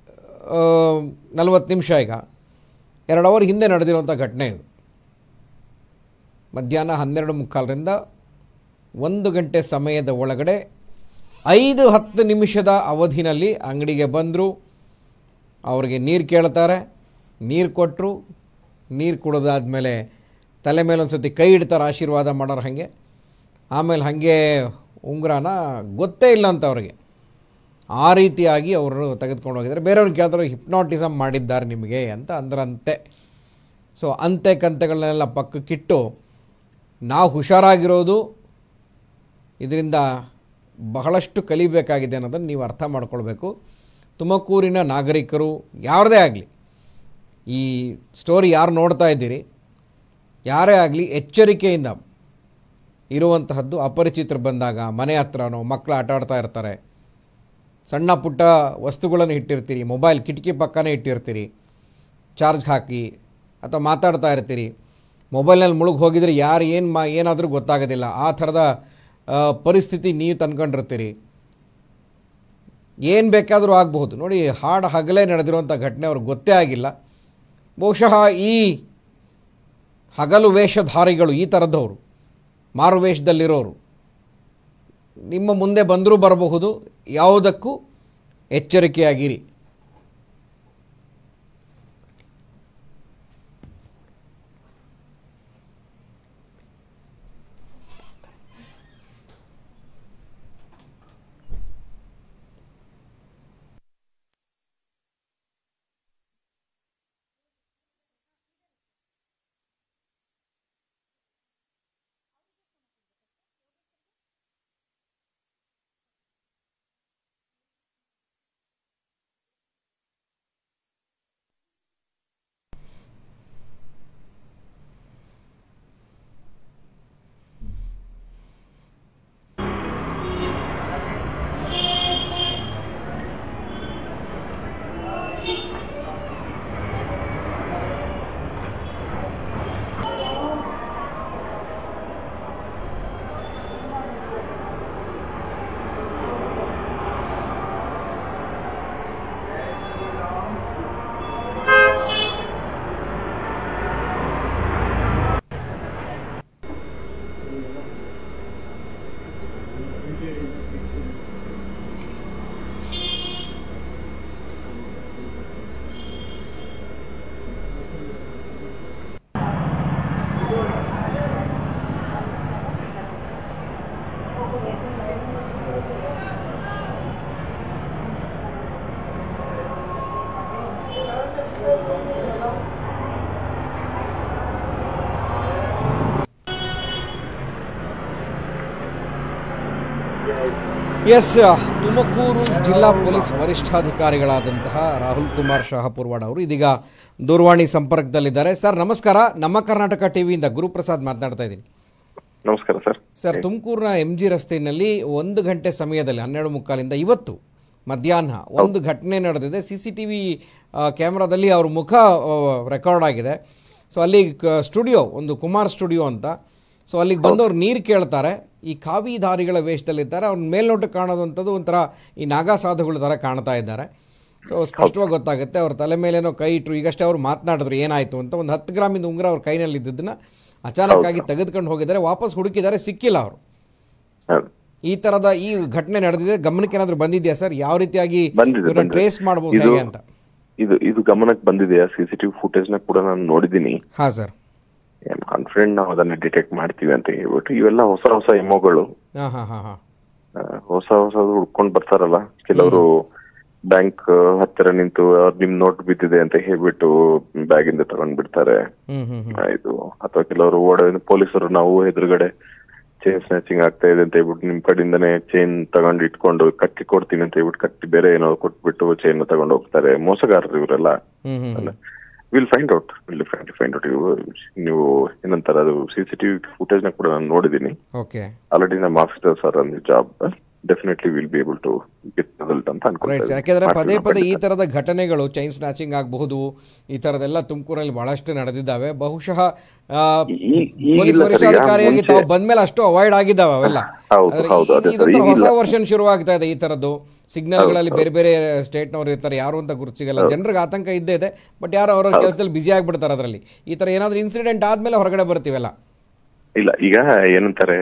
ನಲವತ್ತು ನಿಮಿಷ ಈಗ ಎರಡು ಅವರ್ ಹಿಂದೆ ನಡೆದಿರುವಂಥ ಘಟನೆ ಇದು ಮಧ್ಯಾಹ್ನ ಹನ್ನೆರಡು ಮುಕ್ಕಾಲರಿಂದ ಒಂದು ಗಂಟೆ ಸಮಯದ ಒಳಗಡೆ ಐದು ಹತ್ತು ನಿಮಿಷದ ಅವಧಿನಲ್ಲಿ ಅಂಗಡಿಗೆ ಬಂದರು ಅವ್ರಿಗೆ ನೀರು ಕೇಳ್ತಾರೆ ನೀರು ಕೊಟ್ಟರು ನೀರು ಕುಡಿದಾದ್ಮೇಲೆ ತಲೆ ಮೇಲೆ ಒಂದು ಸತಿ ಕೈ ಇಡ್ತಾರೆ ಆಶೀರ್ವಾದ ಮಾಡೋರು ಹಾಗೆ ಆಮೇಲೆ ಹಾಗೆ ಉಂಗುರನ ಗೊತ್ತೇ ಇಲ್ಲ ಅಂತ ಅವ್ರಿಗೆ ಆ ರೀತಿಯಾಗಿ ಅವರು ತೆಗೆದುಕೊಂಡು ಹೋಗಿದ್ದಾರೆ ಬೇರೆಯವ್ರಿಗೆ ಕೇಳಿದ್ರೆ ಹಿಪ್ನಾಟಿಸಮ್ ಮಾಡಿದ್ದಾರೆ ನಿಮಗೆ ಅಂತ ಅಂದ್ರಂತೆ ಸೊ ಅಂತೆ ಕಂತೆಗಳನ್ನೆಲ್ಲ ಪಕ್ಕಕ್ಕಿಟ್ಟು ನಾವು ಹುಷಾರಾಗಿರೋದು ಇದರಿಂದ ಬಹಳಷ್ಟು ಕಲಿಬೇಕಾಗಿದೆ ಅನ್ನೋದನ್ನು ನೀವು ಅರ್ಥ ಮಾಡ್ಕೊಳ್ಬೇಕು ತುಮಕೂರಿನ ನಾಗರಿಕರು ಯಾರದೇ ಆಗಲಿ ಈ ಸ್ಟೋರಿ ಯಾರು ನೋಡ್ತಾ ಇದ್ದೀರಿ ಯಾರೇ ಆಗಲಿ ಎಚ್ಚರಿಕೆಯಿಂದ ಇರುವಂತಹದ್ದು ಅಪರಿಚಿತರು ಬಂದಾಗ ಮನೆ ಹತ್ರನೋ ಮಕ್ಕಳು ಆಟ ಆಡ್ತಾ ಇರ್ತಾರೆ ಸಣ್ಣ ಪುಟ್ಟ ವಸ್ತುಗಳನ್ನು ಇಟ್ಟಿರ್ತೀರಿ ಮೊಬೈಲ್ ಕಿಟಕಿ ಪಕ್ಕನೇ ಇಟ್ಟಿರ್ತೀರಿ ಚಾರ್ಜ್ ಹಾಕಿ ಅಥವಾ ಮಾತಾಡ್ತಾ ಇರ್ತೀರಿ ಮೊಬೈಲ್ನಲ್ಲಿ ಮುಳುಗಿ ಹೋಗಿದ್ರೆ ಯಾರು ಏನು ಮಾ ಏನಾದರೂ ಗೊತ್ತಾಗೋದಿಲ್ಲ ಆ ಥರದ ಆ, ಪರಿಸ್ಥಿತಿ ನೀವು ತಂದ್ಕೊಂಡಿರ್ತೀರಿ ಏನು ಬೇಕಾದರೂ ಆಗಬಹುದು ನೋಡಿ ಹಾಡು ಹಗಲೇ ನಡೆದಿರುವಂಥ ಘಟನೆ ಅವ್ರಿಗೆ ಗೊತ್ತೇ ಆಗಿಲ್ಲ ಬಹುಶಃ ಈ ಹಗಲು ವೇಷಧಾರಿಗಳು ಈ ಥರದವರು ಮಾರು ವೇಷದಲ್ಲಿರೋರು ನಿಮ್ಮ ಮುಂದೆ ಬಂದರೂ ಬರಬಹುದು ಯಾವುದಕ್ಕೂ ಎಚ್ಚರಿಕೆಯಾಗಿರಿ ಎಸ್ ತುಮಕೂರು ಜಿಲ್ಲಾ ಪೊಲೀಸ್ ವರಿಷ್ಠಾಧಿಕಾರಿಗಳಾದಂತಹ ರಾಹುಲ್ ಕುಮಾರ್ ಶಹಾಪುರ್ವಾಡ್ ಅವರು ಇದೀಗ ದೂರವಾಣಿ ಸಂಪರ್ಕದಲ್ಲಿದ್ದಾರೆ ಸರ್ ನಮಸ್ಕಾರ ನಮ್ಮ ಕರ್ನಾಟಕ ಟಿವಿಯಿಂದ ಗುರುಪ್ರಸಾದ್ ಮಾತನಾಡ್ತಾ ಇದ್ದೀನಿ ನಮಸ್ಕಾರ ಸರ್ ಸರ್ ತುಮಕೂರಿನ ಎಂ ಜಿ ರಸ್ತೆಯಲ್ಲಿ ಒಂದು ಗಂಟೆ ಸಮಯದಲ್ಲಿ ಹನ್ನೆರಡು ಮುಕ್ಕಾಲಿಂದ ಇವತ್ತು ಮಧ್ಯಾಹ್ನ ಒಂದು ಘಟನೆ ನಡೆದಿದೆ ಸಿ ಸಿ ಟಿ ವಿ ಕ್ಯಾಮ್ರಾದಲ್ಲಿ ಅವ್ರ ಮುಖ ರೆಕಾರ್ಡ್ ಆಗಿದೆ ಸೊ ಅಲ್ಲಿ ಕ- ಸ್ಟುಡಿಯೋ ಒಂದು ಕುಮಾರ್ ಸ್ಟುಡಿಯೋ ಅಂತ ಸೊ ಅಲ್ಲಿಗೆ ಬಂದವ್ರು ನೀರು ಕೇಳ್ತಾರೆ ಈ ಕಾವಿಧಾರಿಗಳ ವೇಷದಲ್ಲಿದ್ದಾರೆ ಅವ್ರ ಮೇಲ್ನೋಟಕ್ಕೆ ಕಾಣೋದಂಥದ್ದು ಒಂಥರ ಈ ನಾಗಾ ಸಾಧುಗಳ ಥರ ಕಾಣ್ತಾ ಇದ್ದಾರೆ ಸೊ ಸ್ಪಷ್ಟವಾಗಿ ಗೊತ್ತಾಗುತ್ತೆ ಅವ್ರ ತಲೆ ಮೇಲೇನೋ ಕೈ ಇಟ್ಟರು ಈಗಷ್ಟೇ ಅವ್ರು ಮಾತನಾಡಿದ್ರು ಏನಾಯಿತು ಅಂತ ಒಂದು ಹತ್ತು ಗ್ರಾಮಿಂದ ಉಂಗುರ ಅವ್ರ ಕೈನಲ್ಲಿ ಇದ್ದದ್ದನ್ನ ಅಚಾನಕ್ ಆಗಿ ತೆಗೆದುಕೊಂಡು ಹೋಗಿದ್ದಾರೆ ವಾಪಸ್ ಹುಡುಕಿದ್ದಾರೆ ಸಿಕ್ಕಿಲ್ಲ ಅವರು ಹೌದು. ಈ ತರದ ಈ ಘಟನೆ ನಡೆದಿದೆ ಗಮನಕ್ಕೆ ಏನಾದರೂ ಬಂದಿದೆಯಾ ಸರ್ ಯಾವ ರೀತಿಯಾಗಿ ಬಂದಿದೆ, ಇವ್ರನ್ನ ಬಂದಿದೆ. ಟ್ರೇಸ್ ಮಾಡ್ಬೋದು ಇದು- ಹೇಗೆ ಅಂತ ಇದು ಇದು ಗಮನಕ್ಕೆ ಬಂದಿದೆಯಾ ಸಿಸಿಟಿವಿ ಫುಟೇಜ್ ನ ಕೂಡ ನಾನು ನೋಡಿದ್ದೀನಿ ಹಾಂ ಸರ್ ಐ ಕಾನ್ಫಿಡೆಂಟ್ ನಾವು ಅದನ್ನ ಡಿಟೆಕ್ಟ್ ಮಾಡ್ತೀವಿ ಅಂತ ಹೇಳ್ಬಿಟ್ಟು ಇವೆಲ್ಲ ಹೊಸ ಹೊಸ ಎಮೋಗಳು ಹಾಂ ಹಾಂ ಹಾಂ ಹಾಂ ಆ, ಹೊಸ ಹೊಸದು ಹುಡ್ಕೊಂಡ್ ಬರ್ತಾರಲ್ಲ ಕೆಲವರು ಬ್ಯಾಂಕ್ ಹತ್ತಿರ ನಿಂತು ಅವ್ರ್ ನಿಮ್ ನೋಟ್ ಬಿದ್ದಿದೆ ಅಂತ ಹೇಳ್ಬಿಟ್ಟು ಬ್ಯಾಗ್ ಇಂದ ತಗೊಂಡ್ ಬಿಡ್ತಾರೆ ಹ್ಞೂ ಹ್ಞೂ ಹ್ಞೂ ಆ, ಇದು ಅಥವಾ ಕೆಲವರು ಓಡ ಪೊಲೀಸರು ನಾವು ಎದುರುಗಡೆ ಚೈನ್ ಸ್ನ್ಯಾಚಿಂಗ್ ಆಗ್ತಾ ಇದೆ ಅಂತ ಹೇಳ್ಬಿಟ್ಟು ನಿಮ್ ಕಡೆಯಿಂದನೇ ಚೈನ್ ತಗೊಂಡು ಇಟ್ಕೊಂಡು ಕಟ್ಟಿ ಕೊಡ್ತೀನಿ ಅಂತ ಹೇಳ್ಬಿಟ್ಟು ಕಟ್ಟಿ ಬೇರೆ ಏನೋ ಕೊಟ್ಬಿಟ್ಟು ಚೈನ್ ತಗೊಂಡು ಹೋಗ್ತಾರೆ ಮೋಸಗಾರರು ಇವರೆಲ್ಲ ಹ್ಞೂ ಹ್ಞೂ will find out will find out ನೀವು ನೀವು ಏನಂತಾರೆ ಅದು ಸಿಸಿಟಿವಿ ಫುಟೇಜ್ ನ ಕೂಡ ನಾನು ನೋಡಿದ್ದೀನಿ ಓಕೆ ಆಲ್ರೆಡಿ ನಮ್ಮ officers are on the job definitely will be able to get result ಅಂತ ರೈಟ್ ಅನ್ಕೊಳ್ತೀನಿ ಯಾಕೆಂದರೆ ಪದೇ ಪದೇ ಈ ಥರದ ಘಟನೆಗಳು ಚೈನ್ ಸ್ನ್ಯಾಚಿಂಗ್ ಆಗಬಹುದು ಈ ಥರದ್ದೆಲ್ಲ ತುಮಕೂರಲ್ಲಿ ಬಹಳಷ್ಟು ನಡೆದಿದ್ದಾವೆ ಬಹುಶಃ ಆ, ಈ- ಈ ಪೊಲೀಸ್ ಇಲ್ಲ ಸರ್, ಈಗ ವರಿಷ್ಠಾಧಿಕಾರಿಯಾಗಿ ಮುಂಚೆ- ತಾವು ಬಂದ್ಮೇಲೆ ಅಷ್ಟು ಅವಾಯ್ಡ್ ಆಗಿದ್ದಾವೆ ಅವೆಲ್ಲ ಹೌದು, ಆದ್ರೆ ಹೌದು, ಈ- ಅದೇ ಸರ್, ಇದೊಂಥರ ಹೊಸ ಈಗಿಲ್ಲ. ವರ್ಷನ್ ಶುರುವಾಗ್ತಾ ಇದೆ ಈ ಥರದ್ದು ಸಿಗ್ನಲ್ಗಳಲ್ಲಿ ಬೇರೆ ಬೇರೆ ಸ್ಟೇಟ್ನವ್ರು ಇರ್ತಾರೆ ಯಾರು ಅಂತ ಗುರುತು ಸಿಗಲ್ಲ ಜನರಿಗೆ ಆತಂಕ ಇದ್ದೇ ಇದೆ ಬಟ್ ಯಾರು ಅವರ ಕೆಲಸದಲ್ಲಿ ಬ್ಯುಸಿ ಆಗಿಬಿಡ್ತಾರೆ ಅದರಲ್ಲಿ ಈ ಥರ ಏನಾದರೂ ಇನ್ಸಿಡೆಂಟ್ ಆದಮೇಲೆ ಹೊರಗಡೆ ಬರ್ತೀವಲ್ಲ ಇಲ್ಲ ಈಗ ಏನಂತಾರೆ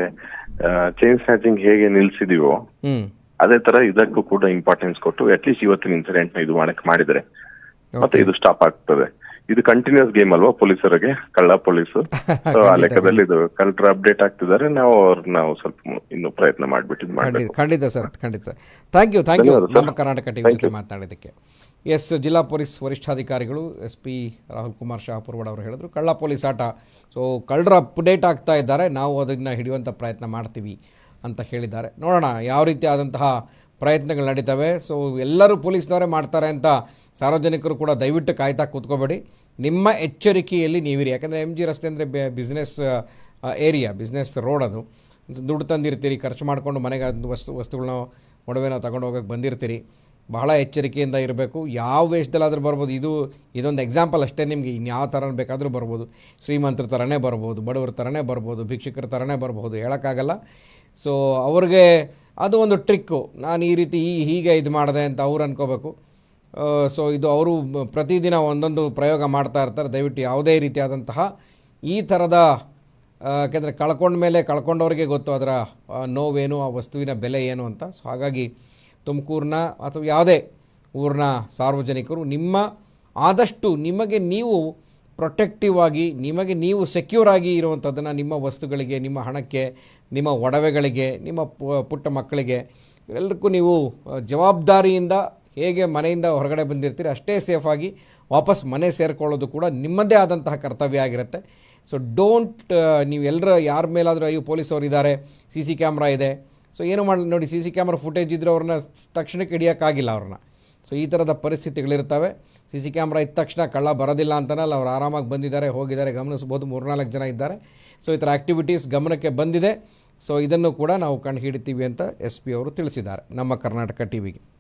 ಚೈನ್ ಸ್ನ್ಯಾಚಿಂಗ್ ಹೇಗೆ ನಿಲ್ಸಿದೀವೋ ಹ್ಞೂ ಅದೇ ತರ ಇದಕ್ಕೂ ಕೂಡ ಇಂಪಾರ್ಟೆನ್ಸ್ ಕೊಟ್ಟು ಅಟ್ಲೀಸ್ಟ್ ಇವತ್ತಿನ ಇನ್ಸಿಡೆಂಟ್ ನ ಇದು ಮಾಡಕ್ ಮಾಡಿದ್ರೆ ಮತ್ತೆ ಇದು ಸ್ಟಾಪ್ ಆಗ್ತದೆ ಇದು ಕಂಟಿನ್ಯೂಸ್ ಗೇಮ್ ಅಲ್ವಾ ಪೊಲೀಸರಿಗೆ ಕಳ್ಳ ಪೊಲೀಸು So, ಆ ಲೆಕ್ಕದಲ್ಲಿ ಇದು ಕಳ್ಳರ ಅಪ್ಡೇಟ್ ಆಗ್ತಿದ್ದಾರೆ ನಾವು ಅವ್ರನ್ನ ನಾವು ಸ್ವಲ್ಪ ಇನ್ನು ಪ್ರಯತ್ನ ಮಾಡ್ಬಿಟ್ಟು ಇದು ಖಂಡಿತ ಮಾಡ್ಬೇಕು ಖಂಡಿತ ಸರ್ ಖಂಡಿತ sir thank you thank you ಧನ್ಯವಾದ ಸರ್. ನಮ್ಮ ಕರ್ನಾಟಕ ಟಿವಿ ಜೊತೆ ಮಾತನಾಡಿದ್ದಕ್ಕೆ ಎಸ್ ಜಿಲ್ಲಾ ಪೊಲೀಸ್ ವರಿಷ್ಠಾಧಿಕಾರಿಗಳು ಎಸ್ ಪಿ ರಾಹುಲ್ ಕುಮಾರ್ ಶಹಾಪುರ್ವಾಡ್ ಅವರು ಹೇಳಿದ್ರು ಕಳ್ಳ ಪೊಲೀಸ್ ಆಟ ಸೊ ಕಳ್ಳರು ಅಪ್ಡೇಟ್ ಆಗ್ತಾ ಇದ್ದಾರೆ ನಾವು ಅದನ್ನು ಹಿಡಿಯುವಂಥ ಪ್ರಯತ್ನ ಮಾಡ್ತೀವಿ ಅಂತ ಹೇಳಿದ್ದಾರೆ ನೋಡೋಣ ಯಾವ ರೀತಿ ಆದಂತಹ ಪ್ರಯತ್ನಗಳು ನಡೀತವೆ ಸೊ ಎಲ್ಲರೂ ಪೊಲೀಸ್ನವರೇ ಮಾಡ್ತಾರೆ ಅಂತ ಸಾರ್ವಜನಿಕರು ಕೂಡ ದಯವಿಟ್ಟು ಕಾಯ್ತಾ ಕೂತ್ಕೋಬೇಡಿ ನಿಮ್ಮ ಎಚ್ಚರಿಕೆಯಲ್ಲಿ ನೀವಿರಿ ಯಾಕಂದರೆ ಎಮ್ ಜಿ ರಸ್ತೆ ಅಂದರೆ ಬಿಸ್ನೆಸ್ ಏರಿಯಾ ಬಿಸ್ನೆಸ್ ರೋಡ್ ಅದು ದುಡ್ಡು ತಂದಿರ್ತೀರಿ ಖರ್ಚು ಮಾಡಿಕೊಂಡು ಮನೆಗೆ ಅದು ವಸ್ತು ವಸ್ತುಗಳನ್ನ ಒಡವೆನ ತಗೊಂಡು ಹೋಗೋಕೆ ಬಂದಿರ್ತೀರಿ ಬಹಳ ಎಚ್ಚರಿಕೆಯಿಂದ ಇರಬೇಕು ಯಾವ ವೇಷದಲ್ಲಾದರೂ ಬರ್ಬೋದು ಇದು ಇದೊಂದು ಎಕ್ಸಾಂಪಲ್ ಅಷ್ಟೇ ನಿಮಗೆ ಇನ್ಯಾವ ಥರ ಬೇಕಾದರೂ ಬರ್ಬೋದು ಶ್ರೀಮಂತರ ಥರನೇ ಬರ್ಬೋದು ಬಡವರ ಥರನೇ ಬರ್ಬೋದು ಭಿಕ್ಷುಕರ ಥರನೇ ಬರ್ಬೋದು ಹೇಳೋಕ್ಕಾಗಲ್ಲ ಸೊ ಅವ್ರಿಗೆ ಅದು ಒಂದು ಟ್ರಿಕ್ಕು ನಾನು ಈ ರೀತಿ ಈ ಹೀಗೆ ಇದು ಮಾಡಿದೆ ಅಂತ ಅವ್ರು ಅನ್ಕೋಬೇಕು ಸೊ ಇದು ಅವರು ಪ್ರತಿದಿನ ಒಂದೊಂದು ಪ್ರಯೋಗ ಮಾಡ್ತಾ ಇರ್ತಾರೆ ದಯವಿಟ್ಟು ಯಾವುದೇ ರೀತಿಯಾದಂತಹ ಈ ಥರದ ಯಾಕೆಂದರೆ ಕಳ್ಕೊಂಡ ಮೇಲೆ ಕಳ್ಕೊಂಡವ್ರಿಗೆ ಗೊತ್ತು ಅದರ ಆ, ನೋವೇನು ಆ ವಸ್ತುವಿನ ಬೆಲೆ ಏನು ಅಂತ ಸೊ ಹಾಗಾಗಿ ತುಮಕೂರಿನ ಅಥವಾ ಯಾವುದೇ ಊರಿನ ಸಾರ್ವಜನಿಕರು ನಿಮ್ಮ ಆದಷ್ಟು ನಿಮಗೆ ನೀವು ಪ್ರೊಟೆಕ್ಟಿವ್ ಆಗಿ ನಿಮಗೆ ನೀವು ಸೆಕ್ಯೂರ್ ಆಗಿ ಇರುವಂಥದ್ದನ್ನು ನಿಮ್ಮ ವಸ್ತುಗಳಿಗೆ ನಿಮ್ಮ ಹಣಕ್ಕೆ ನಿಮ್ಮ ಒಡವೆಗಳಿಗೆ ನಿಮ್ಮ ಪು- ಪುಟ್ಟ ಮಕ್ಕಳಿಗೆ ಎಲ್ಲರಿಗೂ ನೀವು ಆ, ಜವಾಬ್ದಾರಿಯಿಂದ ಹೇಗೆ ಮನೆಯಿಂದ ಹೊರಗಡೆ ಬಂದಿರ್ತೀರಿ ಅಷ್ಟೇ ಸೇಫಾಗಿ ವಾಪಸ್ ಮನೆ ಸೇರಿಕೊಳ್ಳೋದು ಕೂಡ ನಿಮ್ಮದೇ ಆದಂತಹ ಕರ್ತವ್ಯ ಆಗಿರುತ್ತೆ ಸೊ ಡೋಂಟ್ ನೀವು ಎಲ್ಲರ ಯಾರ ಮೇಲಾದರೂ ಅಯ್ಯೋ ಪೊಲೀಸವ್ರು ಇದ್ದಾರೆ ಸಿ ಸಿ ಕ್ಯಾಮ್ರಾ ಇದೆ ಸೊ ಏನು ಮಾಡಿ ನೋಡಿ ಸಿ ಸಿ ಕ್ಯಾಮ್ರಾ ಫುಟೇಜ್ ಇದ್ದರೆ ಅವ್ರನ್ನ ತಕ್ಷಣಕ್ಕೆ ಹಿಡಿಯೋಕ್ಕಾಗಿಲ್ಲ ಅವ್ರನ್ನ ಸೊ ಈ ಥರದ ಪರಿಸ್ಥಿತಿಗಳಿರ್ತವೆ ಸಿ ಸಿ ಕ್ಯಾಮ್ರಾ ಇದ್ದ ತಕ್ಷಣ ಕಳ್ಳ ಬರೋದಿಲ್ಲ ಅಂತನಲ್ಲ ಅವ್ರು ಆರಾಮಾಗಿ ಬಂದಿದ್ದಾರೆ ಹೋಗಿದ್ದಾರೆ ಗಮನಿಸ್ಬೋದು ಮೂರ್ನಾಲ್ಕು ಜನ ಇದ್ದಾರೆ ಸೊ ಈ ಥರ ಆ್ಯಕ್ಟಿವಿಟೀಸ್ ಗಮನಕ್ಕೆ ಬಂದಿದೆ ಸೊ ಇದನ್ನು ಕೂಡ ನಾವು ಕಂಡು ಹಿಡಿತೀವಿ ಅಂತ ಎಸ್ ಪಿ ಅವರು ತಿಳಿಸಿದ್ದಾರೆ ನಮ್ಮ ಕರ್ನಾಟಕ ಟಿ ವಿಗೆ